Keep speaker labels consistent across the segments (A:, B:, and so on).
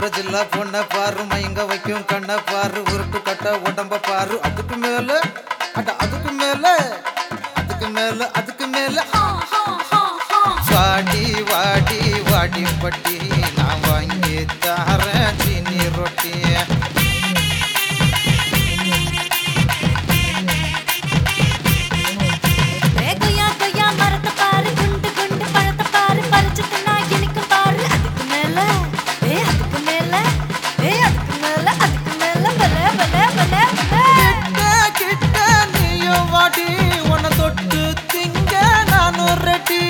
A: ஜில்லா பொண்ண பாரு மயங்க வைக்கும் கண்ண பாரு உருட்டு கட்ட உடம்ப பாரு அதுக்கு மேல அட அதுக்கு மேல அதுக்கு மேல அதுக்கு மேல வாடி வாடி வாடி பட்டி நான் வாங்கி தரேன் சீனி ரொட்டி
B: ஏ கொய்யா கொய்யா மரத்தை பாரு குண்டு குண்டு பழத்தை பாரு பறிச்சு தின்னா இனிக்கும் பாரு அதுக்கு மேல ஏ அதுக்கு மேல ஏ அதுக்கு மேல அதுக்கு மேல பல பல பல பல
A: கிட்ட கிட்ட நீயும் வாடி உன்னை தொட்டு திங்க நானும் ரெடி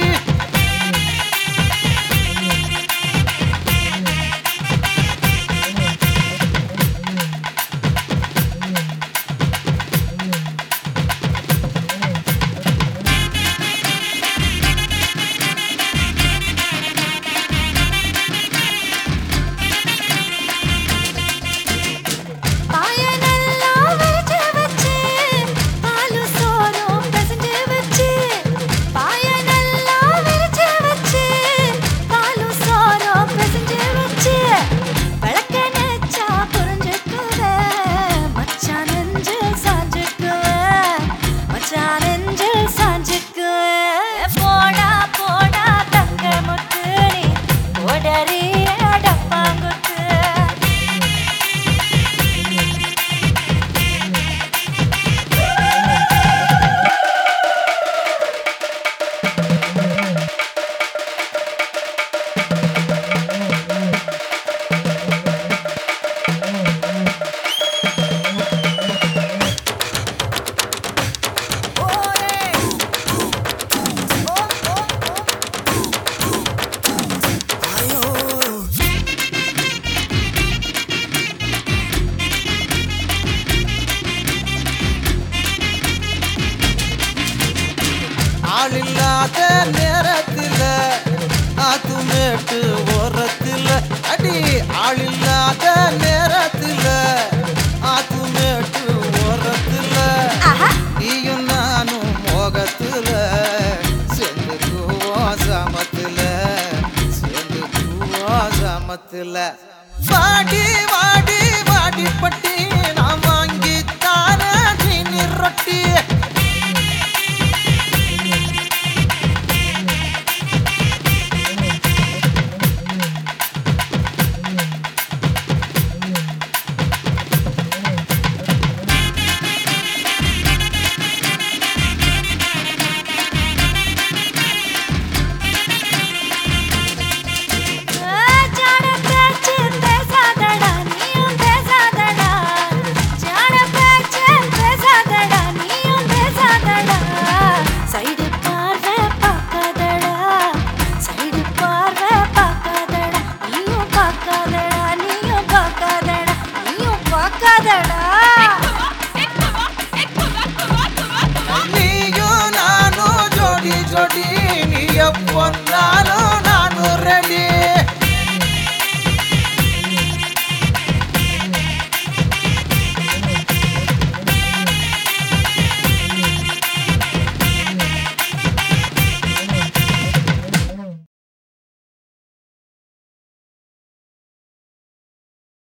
B: பாயனெல்லாம் விரிச்சு வச்சு, பாலும் சோறும் பிசைஞ்சு வச்சு. பாயனெல்லாம் விரிச்சு வச்சு, பாலும் சோறும் பிசைஞ்சு வச்சு. விளக்க நெச்சா புரிஞ்சுக்குவே, மச்சான் நெஞ்சில் சாஞ்சுக்குவே, மச்சான் நெஞ்சில் சாஞ்சுக்குவே. போடா போடா தங்க முத்து நீ போடறி டப்பாங்குத்து
A: ஆளில்லாத நேரத்துல ஆத்துமேட்டு ஓரத்துல அடி ஆளில்லாத நேரத்துல ஆத்துமேட்டு ஓரத்துல
B: ஆஹா
A: நீயும் நானும் மோகத்துல சேர்ந்துக்குவோம் சமத்துல சேர்ந்துக்குவோம் சமத்துல வாடி வாடி வாடி பட்டி நான் வாங்கி தார நீ ரொட்டி
B: ஜாட பேச்சு பேசாதடா நீயும் பேசாதடா ஜாட பேச்சு பேசாதடா நீயும் பேசாதடா சைடு பார்வை பார்க்காதடா சைடு பார்வை பார்க்காதடா நீயும் பார்க்காதடா நீயும் பார்க்காதடா நீயும் பார்க்காதடா
A: நீயும் நானும் ஜோடி ஜோடி நீ எப்போ